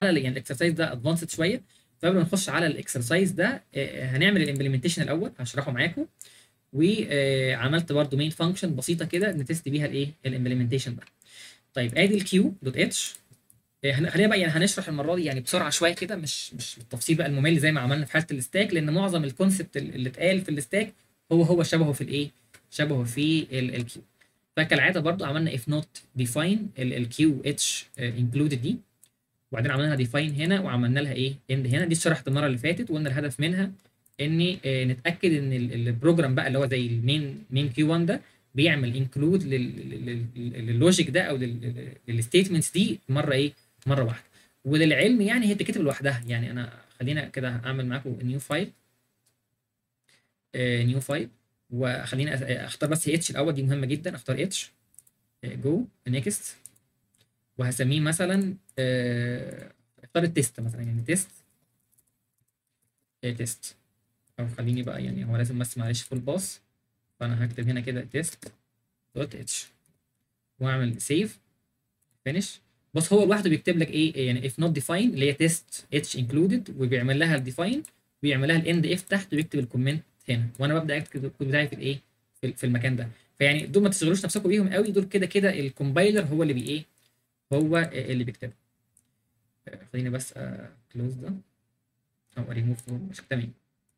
على يعني الاكسرسايز ده ادفانسد شويه فقبل ما نخش على الاكسرسايز ده آه، هنعمل الامبلمنتيشن الاول هشرحه معاكم وعملت برضو مين فانكشن بسيطه كده نتست بيها الايه الامبلمنتيشن ده طيب ادي الكيو دوت اتش خلينا بقى يعني هنشرح المره دي يعني بسرعه شويه كده مش مش بالتفصيل بقى الممل زي ما عملنا في حاله الستاك لان معظم الكونسبت اللي اتقال في الستاك هو هو شبهه في الايه شبهه في الكيو فكالعاده برضو عملنا if not define الكيو اتش included دي وبعدين عملنا لها define هنا وعملنا لها ايه end هنا دي شرحت المره اللي فاتت وقلنا الهدف منها ان آه، نتاكد ان ال- البروجرام بقى اللي هو زي المين مين كيو 1 ده بيعمل انكلود لللوجيك ده او للستيتمنتس دي مره ايه مره واحده وللعلم يعني هي بتتكتب لوحدها يعني انا خلينا كده اعمل معاكم نيو فايل نيو فايل وخليني أس- اختار بس اتش الاول دي مهمه جدا اختار اتش جو نيكست وهسميه مثلا آه، اختار التيست مثلا يعني تيست تيست او خليني بقى يعني هو لازم بس معلش فول باس فانا هكتب هنا كده تيست دوت اتش واعمل سيف فينش بص هو لوحده بيكتب لك ايه يعني if not define اللي هي تيست اتش included وبيعمل لها الديفاين ويعمل لها الاند اف تحت ويكتب الكومنت هنا وانا ببدا اكتب الكود بتاعي في الايه في في المكان ده فيعني دول ما تشغلوش نفسكم بيهم قوي دول كده كده الكومبايلر هو اللي بي ايه هو اللي بيكتبه خليني بس كلوز ده او ريموف مش تمام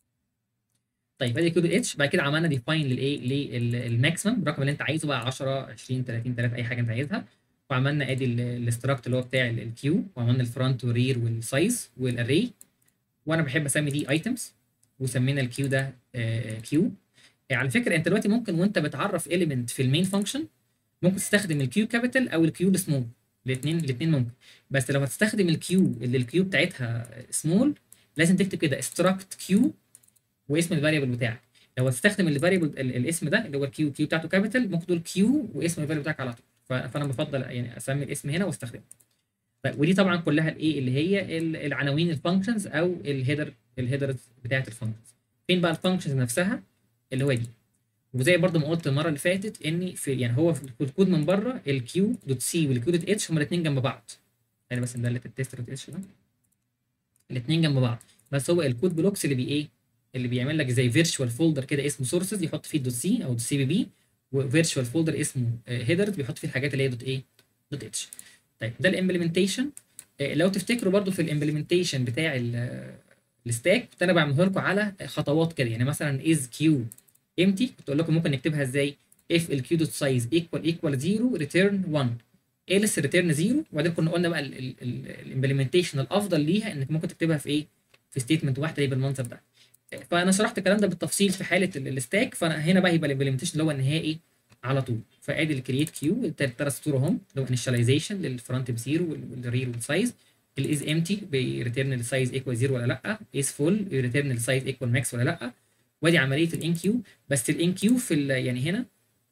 طيب ادي كود اتش بعد كده عملنا ديفاين للايه للماكسيمم الرقم اللي انت عايزه بقى 10 20 30 3 اي حاجه انت عايزها وعملنا ادي الاستراكت اللي هو بتاع الكيو وعملنا الفرونت والرير والسايز والاري وانا بحب اسمي دي ايتمز وسمينا الكيو ده كيو على فكره انت دلوقتي ممكن وانت بتعرف اليمنت في المين فانكشن ممكن تستخدم الكيو كابيتال او الكيو السمول الاثنين الاثنين ممكن بس لو هتستخدم الكيو اللي الكيو بتاعتها سمول لازم تكتب كده استراكت كيو واسم الفاريبل بتاعك لو هتستخدم الفاريبل الاسم ده اللي هو الكيو كيو بتاعته كابيتال ممكن تقول كيو واسم الفاريبل بتاعك على طول ف- فانا بفضل يعني اسمي الاسم هنا واستخدمه طيب ودي طبعا كلها الايه اللي هي ال- العناوين الفانكشنز او الهيدر الهيدرز بتاعت الفانكشنز فين بقى الفانكشنز نفسها اللي هو دي وزي برضو ما قلت المره اللي فاتت ان في يعني هو في الكود من بره الكيو دوت سي والكيو دوت اتش هما الاثنين جنب بعض يعني بس ندلت التيست دوت اتش ده الاثنين جنب بعض بس هو الكود بلوكس اللي بي ايه اللي بيعمل لك زي فيرتشوال فولدر كده اسمه سورسز يحط فيه دوت سي او دوت سي بي بي وفيرتشوال فولدر اسمه هيدرز بيحط فيه الحاجات اللي هي دوت ايه دوت اتش طيب ده الامبلمنتيشن لو تفتكروا برضو في الامبلمنتيشن بتاع ال- الستاك كنت انا بعمله لكم على خطوات كده يعني مثلا از كيو امتي كنت اقول لكم ممكن نكتبها ازاي if الكيو دوت سايز ايكوال ايكوال 0 ريتيرن 1 else ريتيرن 0 وبعدين كنا قلنا بقى الامبلمنتيشن الافضل ليها انك ممكن تكتبها في ايه في ستيتمنت واحده اللي بالمنظر ده فانا شرحت الكلام ده بالتفصيل في حاله ال- الستاك فانا هنا بقى يبقى الامبلمنتيشن اللي هو النهائي على طول فادي الكرييت كيو الثلاث سطور اهم اللي هو انيشاليزيشن للفرونت بزيرو والرير والسايز الاز امتي بيريتيرن السايز ايكوال زيرو ولا لا از فول بيريتيرن السايز ايكوال ماكس ولا لا وادي عمليه الان كيو بس الان كيو في ال- يعني هنا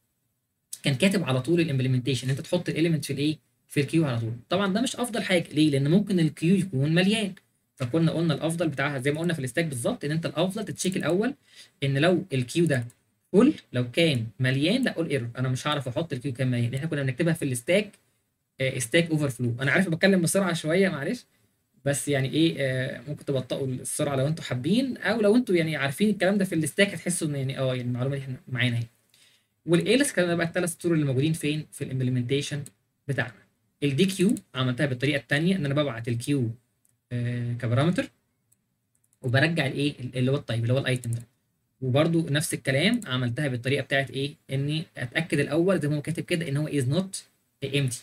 كان كاتب على طول الامبلمنتيشن انت تحط الاليمنت في الايه في الكيو على طول طبعا ده مش افضل حاجه ليه لان ممكن الكيو يكون مليان فكنا قلنا الافضل بتاعها زي ما قلنا في الستاك بالظبط ان انت الافضل تتشيك الاول ان لو الكيو ده فول لو كان مليان لا قول ايرور انا مش هعرف احط الكيو كان مليان احنا كنا بنكتبها في الستاك ستاك اوفر فلو انا عارف بتكلم بسرعه شويه معلش بس يعني ايه آه ممكن تبطئوا السرعه لو انتوا حابين او لو انتوا يعني عارفين الكلام ده في الستاك هتحسوا ان يعني اه يعني المعلومه دي احنا معانا اهي والالس كان بقى الثلاث سطور اللي موجودين فين في الامبلمنتيشن بتاعنا الدي كيو عملتها بالطريقه الثانيه ان انا ببعت الكيو آه كبارامتر وبرجع الايه اللي هو الطيب اللي هو الايتم ده وبرده نفس الكلام عملتها بالطريقه بتاعت ايه اني اتاكد الاول زي ما هو كاتب كده ان هو از نوت امتي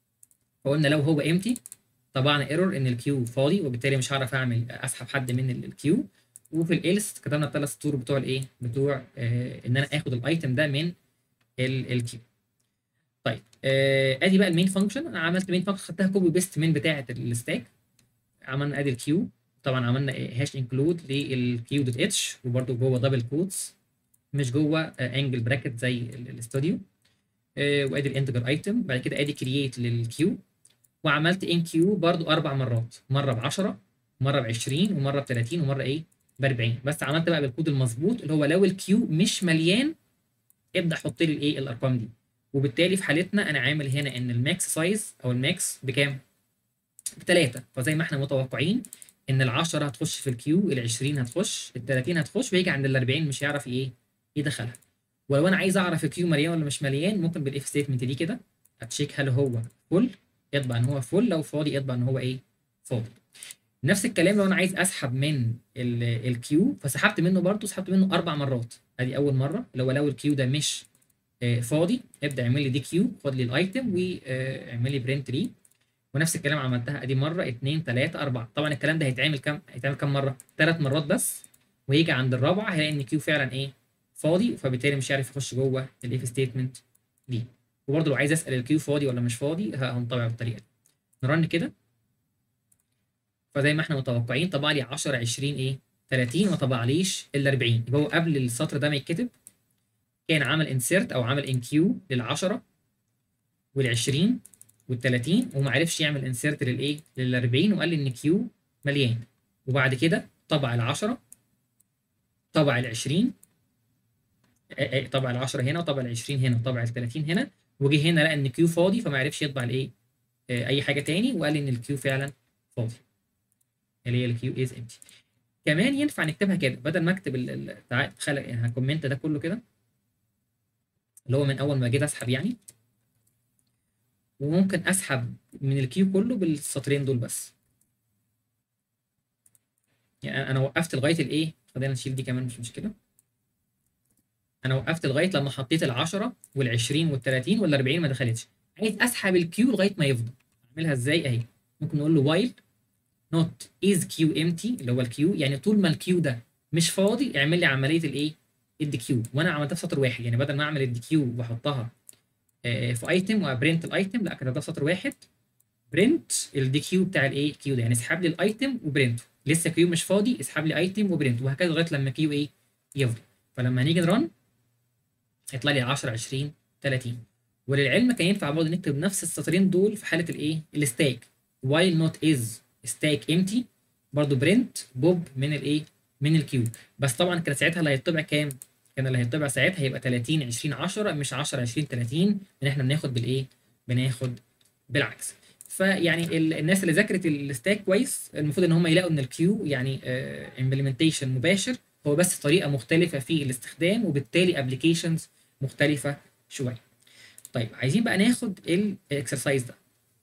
فقلنا لو هو امتي طبعا ايرور ان الكيو فاضي وبالتالي مش هعرف اعمل اسحب حد من الكيو وفي الالس كتبنا الثلاث سطور بتوع الايه بتوع آه ان انا اخد الايتم ده من الكيو طيب آه ادي بقى المين فانكشن انا عملت مين فانكشن خدتها كوبي بيست من بتاعه الستاك عملنا ادي الكيو طبعا عملنا هاش انكلود للكيو دوت اتش وبرده جوه دبل كوتس مش جوه انجل براكت زي الاستوديو آه وادي الانتجر ايتم بعد كده ادي كرييت للكيو وعملت ان كيو برضو اربع مرات مره ب 10 مره ب 20 ومره ب 30 ومره ايه ب 40 بس عملت بقى بالكود المظبوط اللي هو لو الكيو مش مليان ابدا حط لي الايه الارقام دي وبالتالي في حالتنا انا عامل هنا ان الماكس سايز او الماكس بكام بتلاتة فزي ما احنا متوقعين ان ال 10 هتخش في الكيو ال 20 هتخش ال 30 هتخش ويجي عند ال 40 مش هيعرف ايه يدخلها ولو انا عايز اعرف الكيو مليان ولا مش مليان ممكن بالاف ستيتمنت دي كده اتشيك هل هو فول يطبع ان هو فول لو فاضي يطبع ان هو ايه فاضي نفس الكلام لو انا عايز اسحب من الكيو فسحبت منه برضه سحبت منه اربع مرات ادي اول مره اللي هو لو الكيو ده مش آه، فاضي ابدا اعمل لي دي كيو خد لي الايتم واعمل لي برنت ليه ونفس الكلام عملتها ادي مره اتنين تلاته اربعه طبعا الكلام ده هيتعمل كام هيتعمل كام مره ثلاث مرات بس ويجي عند الرابعه هيلاقي ان كيو فعلا ايه فاضي فبالتالي مش عارف يخش جوه الاف ستيتمنت دي وبرضه لو عايز اسال الكيو فاضي ولا مش فاضي ه- هنطبع بالطريقه دي نرن كده فزي ما احنا متوقعين طبع لي 10 20 ايه 30 ما طبعليش الا 40 يبقى هو قبل السطر ده ما يتكتب كان عمل انسيرت او عمل ان كيو لل10 وال20 وال30 وما عرفش يعمل انسيرت للايه لل40 وقال لي ان كيو مليان وبعد كده طبع ال10 طبع ال20 طبع ال10 هنا وطبع ال20 هنا وطبع ال30 هنا وجه هنا لقى ان كيو فاضي فما عرفش يطبع الايه آه، اي حاجه تاني وقال لي ان الكيو فعلا فاضي اللي هي الكيو از امتي كمان ينفع نكتبها كده بدل ما اكتب ال- ال- تعال خلق يعني هكومنت ده كله كده اللي هو من اول ما جيت اسحب يعني وممكن اسحب من الكيو كله بالسطرين دول بس يعني انا وقفت لغايه الايه خلينا نشيل دي كمان مش مشكله انا وقفت لغايه لما حطيت ال10 وال20 وال30 وال40 ما دخلتش عايز اسحب الكيو لغايه ما يفضى اعملها ازاي اهي ممكن نقول له وايل نوت از كيو امتي اللي هو الكيو يعني طول ما الكيو ده مش فاضي اعمل لي عمليه الايه الدي كيو وانا عملتها في سطر واحد يعني بدل ما اعمل الدي كيو واحطها آه، في ايتم وابرنت الايتم لا كتبتها في سطر واحد برنت الدي كيو بتاع الايه كيو ده يعني اسحب لي الايتم وبرنته لسه كيو مش فاضي اسحب لي ايتم وبرنت وهكذا لغايه لما كيو ايه يفضى فلما هنيجي نرن يطلع لي 10 20 30 وللعلم كان ينفع برضه نكتب نفس السطرين دول في حاله الايه الستاك while not is stack empty برضه برنت بوب من الايه من الكيو بس طبعا كان ساعتها اللي هيطبع كام كان اللي هيطبع ساعتها هيبقى 30 20 10 مش 10 20 30 لان احنا بناخد بالايه بناخد بالعكس فيعني ال- الناس اللي ذاكرت الستاك كويس المفروض ان هم يلاقوا ان الكيو يعني امبلمنتيشن مباشر هو بس طريقه مختلفه في الاستخدام وبالتالي ابلكيشنز مختلفه شويه طيب عايزين بقى ناخد الاكسرسايز ده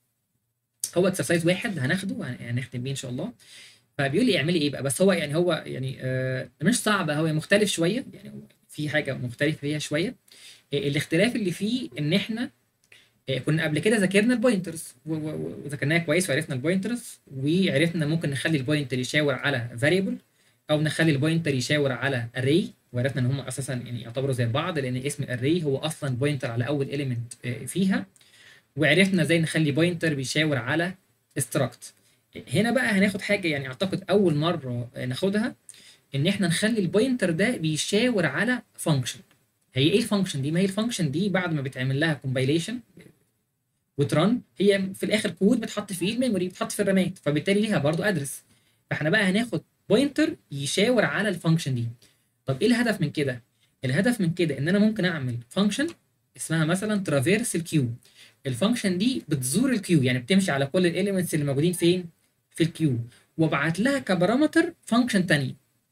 هو اكسرسايز واحد هناخده هن- هنختم بيه ان شاء الله فبيقول لي اعملي ايه بقى بس هو يعني هو يعني آه مش صعب هو مختلف شويه يعني هو في حاجه مختلفه فيها شويه آه، الاختلاف اللي فيه ان احنا آه، كنا قبل كده ذاكرنا البوينترز و- و- و- وذاكرناها كويس وعرفنا البوينترز وعرفنا ممكن نخلي البوينتر يشاور على فاريبل او نخلي البوينتر يشاور على array وعرفنا ان هم اساسا يعني يعتبروا زي بعض لان اسم array هو اصلا بوينتر على اول element آه، فيها وعرفنا ازاي نخلي بوينتر بيشاور على struct هنا بقى هناخد حاجه يعني اعتقد اول مره آه، ناخدها ان احنا نخلي البوينتر ده بيشاور على فانكشن هي ايه الفانكشن دي ما هي الفانكشن دي بعد ما بتعمل لها كومبايليشن وترن هي في الاخر كود بتحط فيه الميموري بتحط في الرامات فبالتالي ليها برضو ادرس فاحنا بقى هناخد بوينتر يشاور على الفانكشن دي طب ايه الهدف من كده الهدف من كده ان انا ممكن اعمل فانكشن اسمها مثلا ترافيرس الكيو الفانكشن دي بتزور الكيو يعني بتمشي على كل الاليمنتس اللي موجودين فين في الكيو وابعت لها كبارامتر فانكشن تانية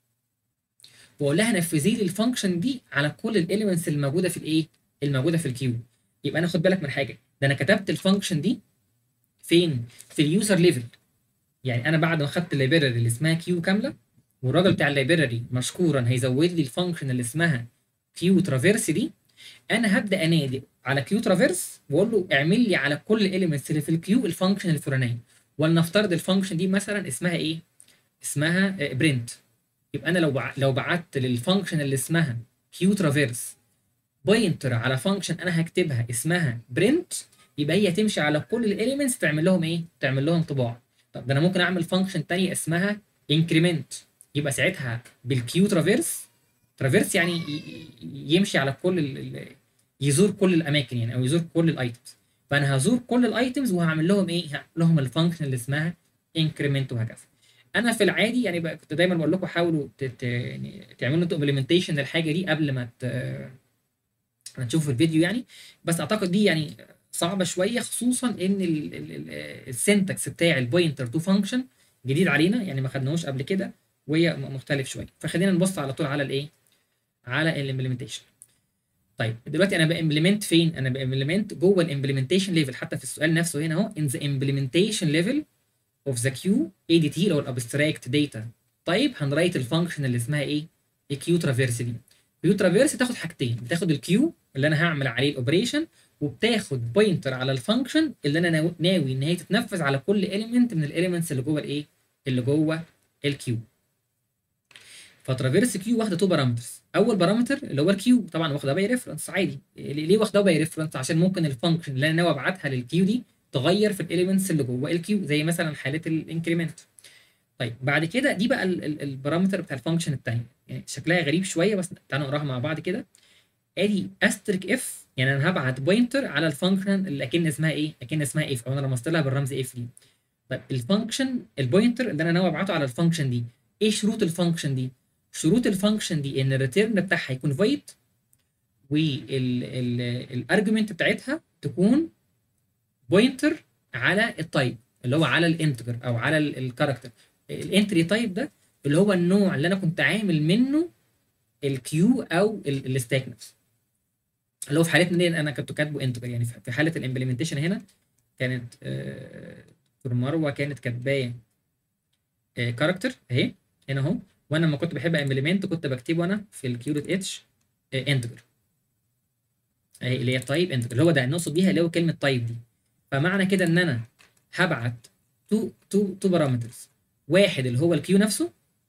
واقول لها نفذي لي الفانكشن دي على كل الاليمنتس اللي موجوده في الايه الموجوده في الكيو يبقى انا خد بالك من حاجه ده انا كتبت الفانكشن دي فين في اليوزر ليفل يعني انا بعد ما خدت اللايبراري اللي اسمها كيو كامله والراجل بتاع اللايبراري مشكورا هيزود لي الفانكشن اللي اسمها كيو ترافيرس دي انا هبدا انادي على كيو ترافيرس واقول له اعمل لي على كل الاليمنتس اللي في الكيو الفانكشن الفلانيه ولنفترض الفانكشن دي مثلا اسمها ايه اسمها برنت يبقى انا لو بع... لو بعت للفانكشن اللي اسمها كيو ترافيرس بوينتر على فانكشن انا هكتبها اسمها برنت يبقى هي تمشي على كل الاليمنتس تعمل لهم ايه تعمل لهم طباع طب ده انا ممكن اعمل فانكشن تانية اسمها انكريمنت يبقى ساعتها بالكيو ترافيرس ترافيرس يعني ي- ي- يمشي على كل ال... ال- يزور كل الاماكن يعني او يزور كل الايتمز فانا هزور كل الايتمز وهعمل لهم ايه هعمل لهم الفانكشن اللي اسمها انكريمنت وهكذا انا في العادي يعني بقى كنت دايما بقول لكم حاولوا تت... يعني تعملوا انتوا امبلمنتيشن للحاجه دي قبل ما ت... ما تشوفوا الفيديو يعني بس اعتقد دي يعني صعبه شويه خصوصا ان السنتكس بتاع البوينتر تو فانكشن جديد علينا يعني ما خدناهوش قبل كده وهي م- مختلف شويه فخلينا نبص على طول على الايه على الامبلمنتيشن طيب دلوقتي انا بامبلمنت فين انا بامبلمنت جوه الامبلمنتيشن ليفل حتى في السؤال نفسه هنا اهو in the implementation level of the queue ADT اللي هو الابستراكت داتا طيب هنرايت الفانكشن اللي اسمها ايه الكيو ترافيرس دي كيو ترافيرس تاخد حاجتين بتاخد الكيو اللي انا هعمل عليه الاوبريشن وبتاخد بوينتر على الفانكشن اللي انا ناو- ناوي ان هي تتنفذ على كل اليمنت من الاليمنتس اللي جوه الايه اللي جوه الكيو فترافيرس كيو واخده تو بارامترز اول بارامتر اللي هو الكيو طبعا واخده باي ريفرنس عادي ليه ليه واخده باي ريفرنس عشان ممكن الفانكشن اللي انا ناوي ابعتها للكيو دي تغير في الاليمنتس اللي جوه الكيو زي مثلا حاله الانكريمنت طيب بعد كده دي بقى ال- ال- البارامتر بتاع الفانكشن الثانيه يعني شكلها غريب شويه بس تعالوا نقراها مع بعض كده ادي استريك اف يعني انا هبعت بوينتر على الفانكشن اللي اكن اسمها ايه اكن اسمها اف او انا رمزت لها بالرمز اف دي طيب الفانكشن البوينتر اللي انا ناوي ابعته على الفانكشن دي ايه شروط الفانكشن دي شروط الفانكشن دي ان الريتيرن بتاعها يكون فويد والارجيومنت بتاعتها تكون بوينتر على التايب اللي هو على الانتجر او على الكاركتر الانتري تايب ده اللي هو النوع اللي انا كنت عامل منه الكيو او الستاك نفسه اللي هو في حالتنا دي انا كنت كاتبه انتجر يعني في حاله الامبلمنتيشن هنا كانت آه، دكتور مروه كانت كاتباه كاركتر اهي هنا اهو وانا لما كنت بحب امبلمنت كنت بكتبه انا في الكيو دوت اتش انتجر اهي اللي هي تايب انتجر اللي هو ده نقصد بيها اللي هو كلمه تايب دي فمعنى كده ان انا هبعت تو تو تو بارامترز واحد اللي هو الكيو نفسه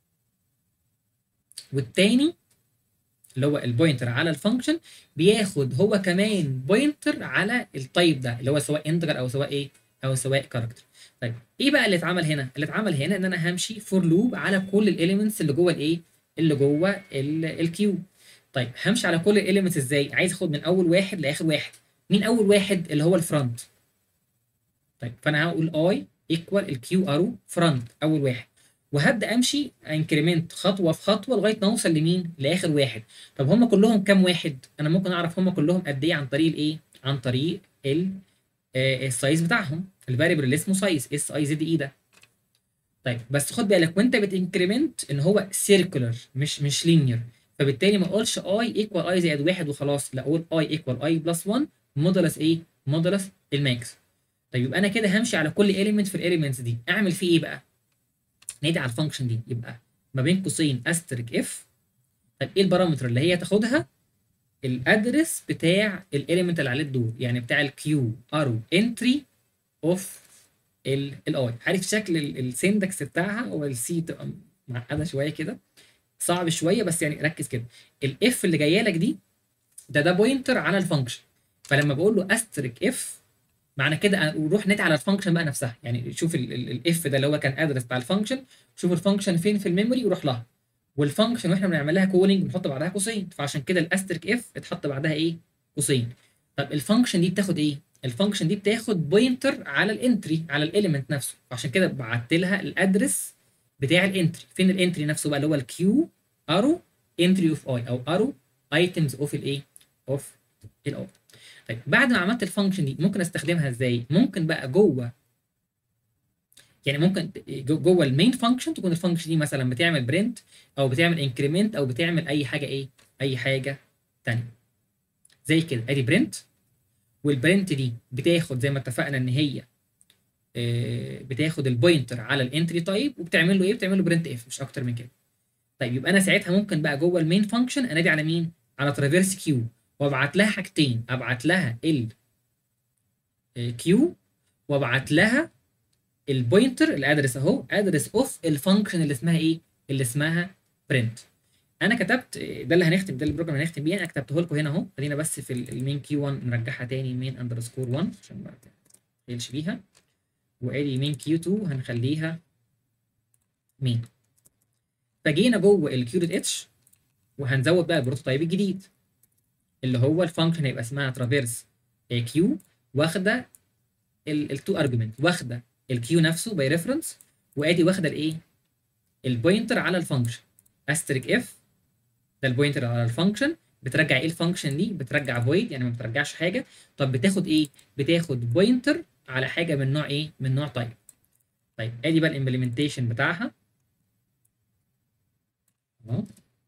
والتاني اللي هو البوينتر على الفانكشن بياخد هو كمان بوينتر على التايب ده اللي هو سواء انتجر او سواء ايه او سواء كاركتر طيب ايه بقى اللي اتعمل هنا اللي اتعمل هنا ان انا همشي فور لوب على كل الاليمنتس اللي جوه الايه اللي جوه الكيو طيب همشي على كل الاليمنتس ازاي عايز اخد من اول واحد لاخر واحد مين اول واحد اللي هو الفرونت طيب فانا هقول اي ايكوال الكيو ارو فرونت اول واحد وهبدا امشي انكريمنت خطوه في خطوه لغايه ما اوصل لمين لاخر واحد طب هم كلهم كام واحد انا ممكن اعرف هم كلهم قد ايه عن طريق الايه عن طريق ال آه، السايز بتاعهم الفاريبل اللي اسمه سايز اس اي زد اي ده طيب بس خد بالك وانت بتنكريمنت ان هو سيركولر مش مش لينير فبالتالي ما اقولش اي ايكوال اي زائد واحد وخلاص لا اقول اي ايكوال اي بلس 1 مودولس ايه مودولس الماكس طيب يبقى انا كده همشي على كل اليمنت في الاليمنتس دي اعمل فيه ايه بقى نادي على الفانكشن دي يبقى ما بين قوسين استريك اف طيب ايه البارامتر اللي هي تاخدها الادرس بتاع الاليمنت اللي عليه الدور يعني بتاع الكيو ارو انتري اوف الاي عارف شكل السندكس بتاعها هو السي تبقى معقده شويه كده صعب شويه بس يعني ركز كده الاف اللي جايه لك دي ده ده بوينتر على الفانكشن فلما بقول له استريك اف معنى كده نروح نادي على الفانكشن بقى نفسها يعني شوف الاف ده اللي هو كان ادرس بتاع الفانكشن شوف الفانكشن فين في الميموري وروح لها والفانكشن واحنا بنعمل لها كولينج بنحط بعدها قوسين فعشان كده الاستريك اف اتحط بعدها ايه قوسين طب الفانكشن دي بتاخد ايه الفانكشن دي بتاخد بوينتر على الانتري على الاليمنت نفسه فعشان كده بعت لها الادرس بتاع الانتري فين الانتري نفسه بقى اللي هو الكيو ارو انتري اوف اي او ارو ايتمز اوف الايه اوف الاي طيب بعد ما عملت الفانكشن دي ممكن استخدمها ازاي ممكن بقى جوه يعني ممكن جو- جوه المين فانكشن تكون الفانكشن دي مثلا بتعمل برنت او بتعمل انكريمنت او بتعمل اي حاجه ايه اي حاجه تانية زي كده ادي برنت والبرنت دي بتاخد زي ما اتفقنا ان هي آه، بتاخد البوينتر على الانتري تايب وبتعمل له ايه بتعمل له برنت اف مش اكتر من كده طيب يبقى انا ساعتها ممكن بقى جوه المين فانكشن انادي على مين على ترافيرس كيو وابعت لها حاجتين ابعت لها ال كيو وابعت لها البوينتر الادرس اهو ادرس اوف الفانكشن اللي اسمها ايه اللي اسمها برنت انا كتبت ده اللي هنختم ده البروجرام اللي هنختم بيه انا كتبته لكم هنا اهو خلينا بس في المين كيو 1 نرجعها تاني مين اندرسكور 1 عشان ما تقلش بيها وادي مين كيو 2 هنخليها مين فجينا جوه الكيو دوت اتش وهنزود بقى البروتوتايب الجديد اللي هو الفانكشن هيبقى اسمها ترافيرس كيو واخده التو ارجيومنت واخده الكيو نفسه باي ريفرنس وادي واخده الايه البوينتر على الفانكشن استريك اف ده البوينتر على الفانكشن بترجع ايه الفانكشن دي بترجع فويد يعني ما بترجعش حاجه طب بتاخد ايه بتاخد بوينتر على حاجه من نوع ايه من نوع تايب طيب ادي بقى الامبلمنتيشن بتاعها اهو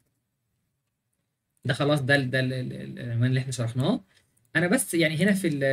ده خلاص ده ده ال- ال- ال- العنوان اللي احنا شرحناه انا بس يعني هنا في ال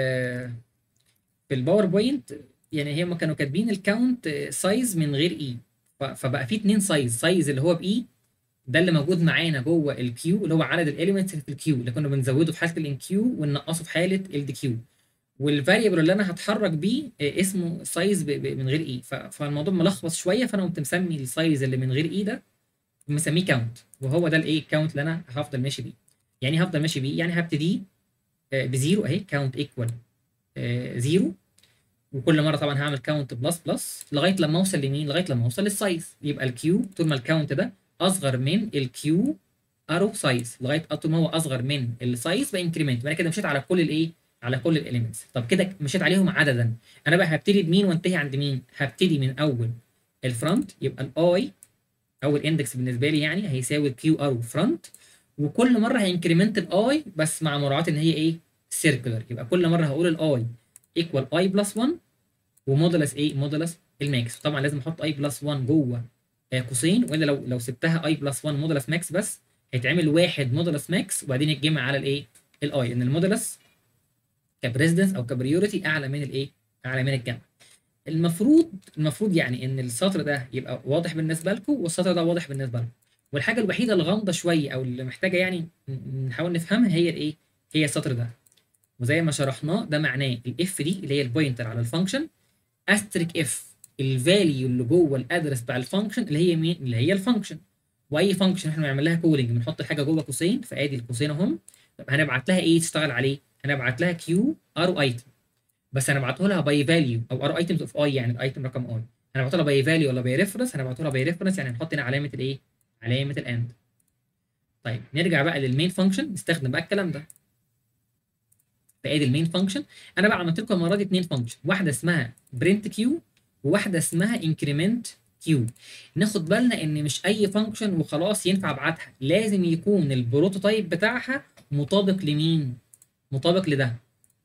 في الباوربوينت يعني هم كانوا كاتبين الكاونت سايز من غير اي فبقى في اتنين سايز سايز اللي هو باي ده اللي موجود معانا جوه الكيو اللي هو عدد الاليمنتس في الكيو اللي كنا بنزوده في حاله الانكيو وننقصه في حاله الدي كيو والفاريبل اللي انا هتحرك بيه آه، اسمه سايز ب- ب- من غير اي فالموضوع ملخبط شويه فانا قمت مسمي السايز اللي من غير اي ده مسميه كاونت وهو ده الايه كاونت اللي انا هفضل ماشي بيه يعني هفضل ماشي بيه يعني هبتدي آه، بزيرو اهي كاونت ايكوال زيرو وكل مره طبعا هعمل كاونت بلس بلس لغايه لما اوصل لمين لغايه لما اوصل للسايز يبقى الكيو طول ما الكاونت ده اصغر من الكيو ارو سايز لغايه طول ما هو اصغر من السايز بانكريمنت يبقى انا كده مشيت على كل الايه على كل الاليمنتس طب كده مشيت عليهم عددا انا بقى هبتدي بمين وانتهي عند مين هبتدي من اول الفرونت يبقى الاي اول اندكس بالنسبه لي يعني هيساوي الكيو ارو فرونت وكل مره هينكريمنت الاي بس مع مراعاه ان هي ايه سيركلر يبقى كل مره هقول الاي ايكوال اي بلس 1 ومودولس ايه مودولس الماكس طبعا لازم احط اي بلس 1 جوه آه، قوسين والا لو لو سبتها اي بلس 1 مودولس ماكس بس هيتعمل واحد مودولس ماكس وبعدين يتجمع على الايه الاي ان المودولس كبريزدنس او كبريوريتي اعلى من الايه اعلى من الجمع المفروض المفروض يعني ان السطر ده يبقى واضح بالنسبه لكم والسطر ده واضح بالنسبه لكم والحاجه الوحيده الغامضه شويه او اللي محتاجه يعني ن- نحاول نفهمها هي الايه هي السطر ده وزي ما شرحناه ده معناه الاف دي اللي هي البوينتر على الفانكشن استريك اف الفاليو اللي جوه الادرس بتاع الفانكشن اللي هي مين اللي هي الفانكشن واي فانكشن احنا بنعمل لها كولينج بنحط الحاجه جوه قوسين فادي القوسين اهم طب هنبعت لها ايه تشتغل عليه هنبعت لها كيو ار ايتم بس هنبعته لها باي فاليو او ار ايتمز اوف اي يعني الايتم رقم اي هنبعته لها باي فاليو ولا باي ريفرنس هنبعته لها باي ريفرنس يعني هنحط هنا علامه الايه علامه الاند طيب نرجع بقى للمين فانكشن نستخدم بقى الكلام ده فادي المين فانكشن انا بقى عملت لكم المره دي اثنين فانكشن واحده اسمها برنت كيو وواحده اسمها انكريمنت كيو ناخد بالنا ان مش اي فانكشن وخلاص ينفع ابعتها لازم يكون البروتوتايب بتاعها مطابق لمين مطابق لده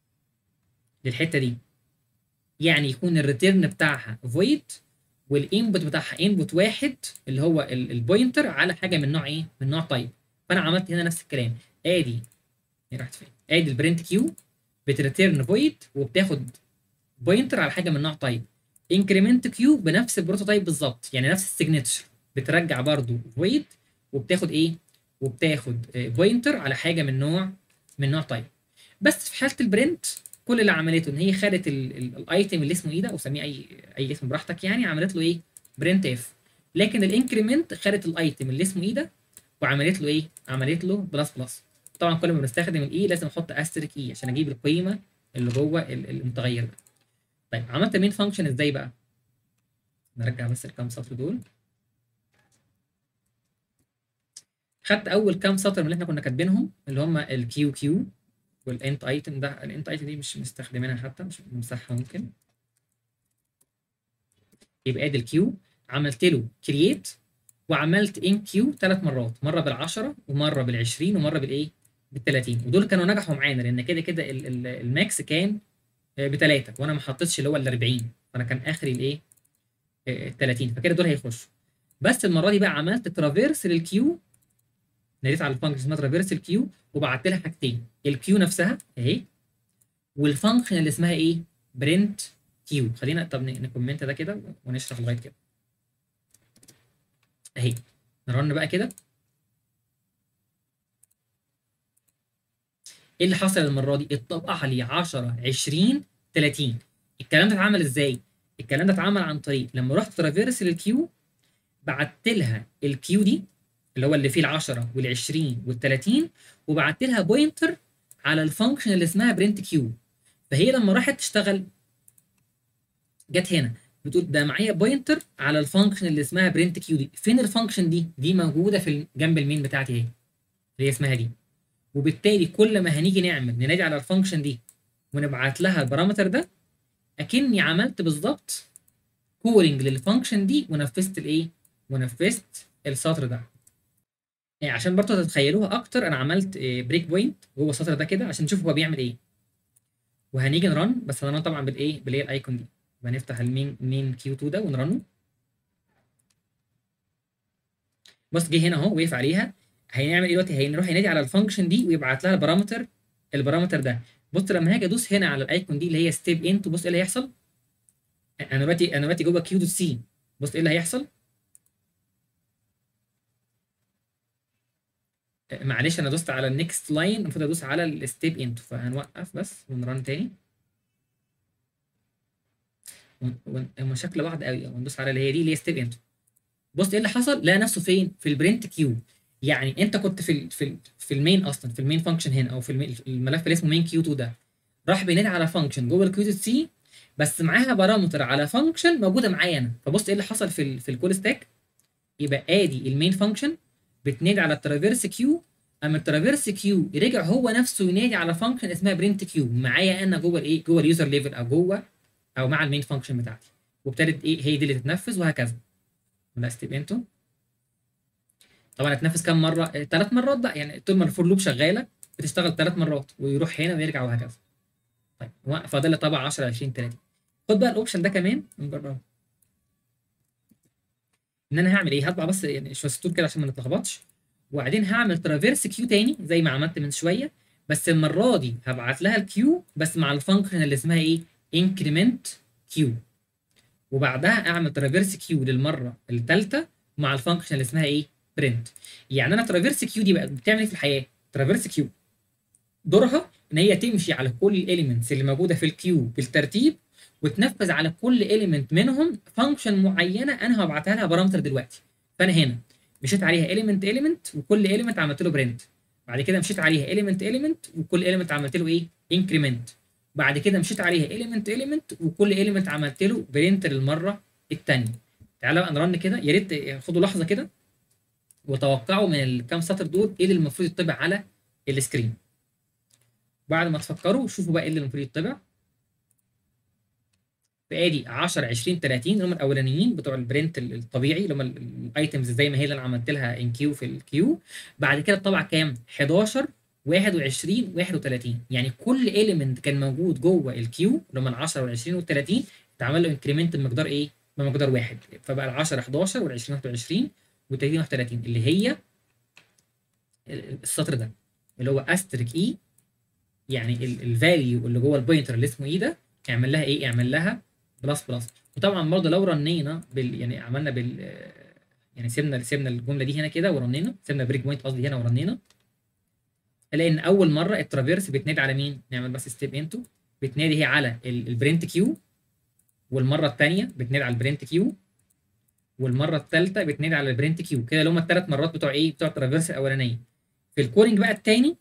للحته دي يعني يكون الريتيرن بتاعها فويد والانبوت بتاعها انبوت واحد اللي هو البوينتر على حاجه من نوع ايه من نوع تايب فانا عملت هنا نفس الكلام ادي هي راحت فين ادي البرنت كيو بتريتيرن فويد وبتاخد بوينتر على حاجه من نوع تايب انكريمنت كيو بنفس البروتوتايب بالظبط يعني نفس السيجنتشر بترجع برضو فويد وبتاخد ايه وبتاخد بوينتر على حاجه من نوع من نوع تايب بس في حاله البرنت كل اللي عملته ان هي خدت الايتم اللي اسمه ايه ده او سميه اي اي اسم براحتك يعني عملت له ايه برنت اف لكن الانكريمنت خدت الايتم اللي اسمه ايه ده وعملت له ايه عملت له بلس بلس طبعا كل ما بنستخدم الاي لازم احط استريك اي عشان اجيب القيمه اللي جوه ال- المتغير ده طيب عملت مين فانكشن ازاي بقى نرجع بس الكام سطر دول خدت اول كام سطر من اللي احنا كنا كاتبينهم اللي هم الكيو كيو والانت ايتم ده الانت ايتم دي مش مستخدمينها حتى مش نمسحها ممكن يبقى ادي الكيو عملت له كرييت وعملت ان كيو ثلاث مرات مره بال10 ومره بال20 ومره بالايه بال30 ودول كانوا نجحوا معانا لان كده كده ال- ال- الماكس كان بثلاثه وانا ما حطيتش اللي هو ال 40 فانا كان اخري الايه ال 30 فكده دول هيخشوا بس المره دي بقى عملت ترافيرس للكيو ناديت على الفانكشن اسمها ترافيرس الكيو وبعت لها حاجتين الكيو نفسها اهي والفانكشن اللي اسمها ايه برنت كيو خلينا طب ن- نكومنت ده كده ونشرح لغايه كده اهي نرن بقى كده ايه اللي حصل المره دي اتطبع لي 10 20 30 الكلام ده اتعمل ازاي الكلام ده اتعمل عن طريق لما رحت ترافيرس للكيو بعت لها الكيو دي اللي هو اللي فيه ال10 وال20 وال30 وبعت لها بوينتر على الفانكشن اللي اسمها برنت كيو فهي لما راحت تشتغل جت هنا بتقول ده معايا بوينتر على الفانكشن اللي اسمها برنت كيو دي فين الفانكشن دي دي موجوده في ال- جنب المين بتاعتي اهي اللي هي اسمها دي وبالتالي كل ما هنيجي نعمل ننادي على الفانكشن دي ونبعت لها البارامتر ده اكني عملت بالظبط كولينج للفانكشن دي ونفذت الايه ونفذت السطر ده يعني عشان برضه تتخيلوها اكتر انا عملت بريك بوينت جوه السطر ده كده عشان نشوف هو بيعمل ايه وهنيجي نرن بس هنرن طبعا بالايه بالايه الايكون دي هنفتح المين مين كيو 2 ده ونرنه بص جه هنا اهو وقف عليها هيعمل ايه دلوقتي هيروح ينادي على الفانكشن دي ويبعت لها البارامتر البارامتر ده بص لما هاجي ادوس هنا على الايكون دي اللي هي ستيب انت بص ايه اللي هيحصل انا دلوقتي انا دلوقتي جوه كيو دوت سي بص ايه اللي هيحصل معلش انا دوست على النكست لاين المفروض ادوس على الستيب انتو فهنوقف بس ونرن تاني هم شكل بعض قوي وندوس على اللي هي دي اللي هي ستيب انتو بص ايه اللي حصل لقى نفسه فين في البرنت كيو يعني انت كنت في ال في ال في المين اصلا في المين فانكشن هنا او في الملف اللي اسمه مين كيو 2 ده راح بينادي على فانكشن جوه الكيو 2 سي بس معاها بارامتر على فانكشن موجوده معايا انا فبص ايه اللي حصل في ال في الكول ستاك يبقى ادي المين فانكشن بتنادي على الترافيرس كيو اما الترافيرس كيو رجع هو نفسه ينادي على فانكشن اسمها برنت كيو معايا انا جوه الايه جوه اليوزر ليفل او جوه او مع المين فانكشن بتاعتي وابتدت ايه هي دي اللي تتنفذ وهكذا لا ستيب انتو طبعا هتنفذ كام مره ثلاث مرات بقى يعني طول ما الفور لوب شغاله بتشتغل ثلاث مرات ويروح هنا ويرجع وهكذا طيب فاضل طبعا 10 20 30 خد بقى الاوبشن ده كمان نجربه ان انا هعمل ايه هطبع بس يعني شويه سطور كده عشان ما نتلخبطش وبعدين هعمل ترافيرس كيو تاني زي ما عملت من شويه بس المره دي هبعت لها الكيو بس مع الفانكشن اللي اسمها ايه انكريمنت كيو وبعدها اعمل ترافيرس كيو للمره الثالثه مع الفانكشن اللي اسمها ايه برنت يعني انا ترافيرس كيو دي بقى بتعمل ايه في الحياه ترافيرس كيو دورها ان هي تمشي على كل الاليمنتس اللي موجوده في الكيو بالترتيب وتنفذ على كل اليمنت منهم فانكشن معينه انا هبعتها لها بارامتر دلوقتي فانا هنا مشيت عليها اليمنت اليمنت وكل اليمنت عملت له برنت بعد كده مشيت عليها اليمنت اليمنت وكل اليمنت عملت له ايه انكريمنت بعد كده مشيت عليها اليمنت اليمنت وكل اليمنت عملت له برنت للمره الثانيه تعالى بقى نرن كده يا ريت خدوا لحظه كده وتوقعوا من الكام سطر دول ايه اللي المفروض يطبع على السكرين بعد ما تفكروا شوفوا بقى ايه اللي المفروض يطبع فادي 10 20 30 اللي هم الاولانيين بتوع البرنت الطبيعي اللي هم الايتمز زي ما هي اللي انا عملت لها ان كيو في الكيو بعد كده طبع كام 11 21 31 يعني كل اليمنت كان موجود جوه الكيو اللي هم ال 10 وال 20 وال 30 اتعمل له انكريمنت بمقدار ايه؟ بمقدار واحد فبقى ال 10 11 وال 20 21 وال 30 31 اللي هي السطر ده اللي هو استريك اي يعني الفاليو اللي جوه البوينتر اللي اسمه اي ده اعمل لها ايه؟ اعمل لها بلس بلس وطبعا برضه لو رنينا بال يعني عملنا بال يعني سيبنا سيبنا الجمله دي هنا كده ورنينا سيبنا بريك بوينت قصدي هنا ورنينا الاقي ان اول مره الترافيرس بتنادي على مين؟ نعمل بس ستيب انتو بتنادي هي على البرنت كيو والمره الثانيه بتنادي على البرنت كيو والمره الثالثه بتنادي على البرنت كيو كده اللي هم الثلاث مرات بتوع ايه؟ بتوع الترافيرس الاولانيه في الكورنج بقى الثاني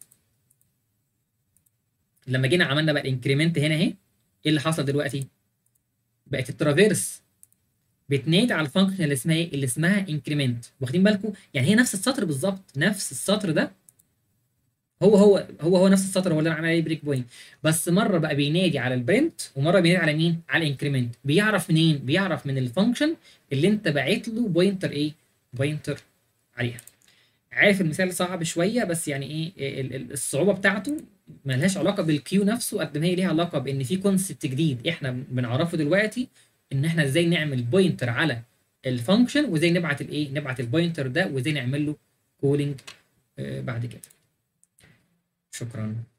لما جينا عملنا بقى الانكريمنت هنا اهي ايه اللي حصل دلوقتي؟ بقت الترافيرس بتنادي على الفانكشن اللي اسمها ايه؟ اللي اسمها انكريمنت واخدين بالكم؟ يعني هي نفس السطر بالظبط نفس السطر ده هو هو هو هو نفس السطر هو اللي انا عامل عليه بريك بوينت بس مره بقى بينادي على البرنت ومره بينادي على مين؟ على الانكريمنت بيعرف منين؟ بيعرف من الفانكشن اللي انت باعت له بوينتر ايه؟ بوينتر عليها. عارف المثال صعب شويه بس يعني ايه الصعوبه بتاعته ملهاش علاقه بالكيو نفسه قد ما هي ليها علاقه بان في كونسبت جديد احنا بنعرفه دلوقتي ان احنا ازاي نعمل بوينتر على الفانكشن وازاي نبعت الايه نبعت البوينتر ده وازاي نعمل له كولينج آه بعد كده شكرا